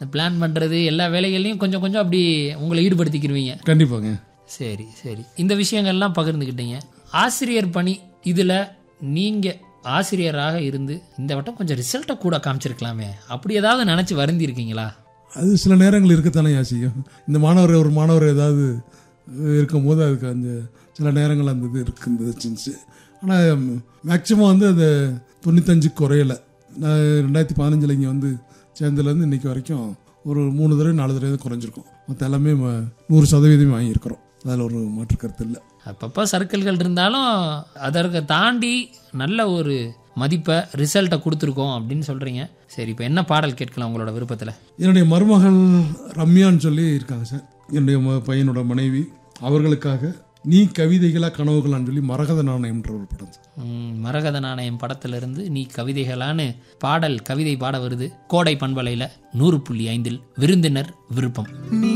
இந்த பிளான் பண்ணுறது எல்லா வேலைகள்லையும் கொஞ்சம் கொஞ்சம் அப்படி உங்களை ஈடுபடுத்திக்கிருவீங்க கண்டிப்பாங்க சரி சரி இந்த விஷயங்கள்லாம் பகிர்ந்துக்கிட்டீங்க ஆசிரியர் பணி இதில் நீங்கள் ஆசிரியராக இருந்து இந்த வட்டம் கொஞ்சம் ரிசல்ட்டை கூட காமிச்சிருக்கலாமே அப்படி ஏதாவது நினச்சி வருந்தி இருக்கீங்களா அது சில நேரங்கள் இருக்கத்தானே செய்யும் இந்த மாணவர் ஒரு மாணவர் ஏதாவது இருக்கும்போது அதுக்கு அந்த சில நேரங்கள் அந்த இது இருக்குந்துச்சு ஆனால் மேக்சிமம் வந்து அந்த தொண்ணூத்தஞ்சு குறையலை நான் ரெண்டாயிரத்தி பதினஞ்சில் இங்கே வந்து சேர்ந்ததுலேருந்து இன்றைக்கி வரைக்கும் ஒரு மூணு தடவை நாலு தடவை தான் குறைஞ்சிருக்கும் மற்ற எல்லாமே ம- நூறு சதவீதம் வாங்கியிருக்கிறோம் அதில் ஒரு மாற்று கருத்து இல்லை அப்பப்போ சர்க்கிள்கள் இருந்தாலும் அதற்கு தாண்டி நல்ல ஒரு மதிப்பை ரிசல்ட்டை கொடுத்துருக்கோம் அப்படின்னு சொல்கிறீங்க சரி இப்போ என்ன பாடல் கேட்கலாம் உங்களோட விருப்பத்தில் என்னுடைய மருமகள் ரம்யான்னு சொல்லி இருக்காங்க சார் என்னுடைய ம- பையனோட மனைவி அவர்களுக்காக நீ கவிதைகளா கனவுகளான்னு சொல்லி மரகத நாணயம்ன்ற ஒரு படம் சார் ம், மரகத நாணயம் படத்திலிருந்து நீ கவிதைகளான்னு பாடல் கவிதை பாட வருது கோடை பண்பலையில் நூறு புள்ளி ஐந்தில் விருந்தினர் விருப்பம்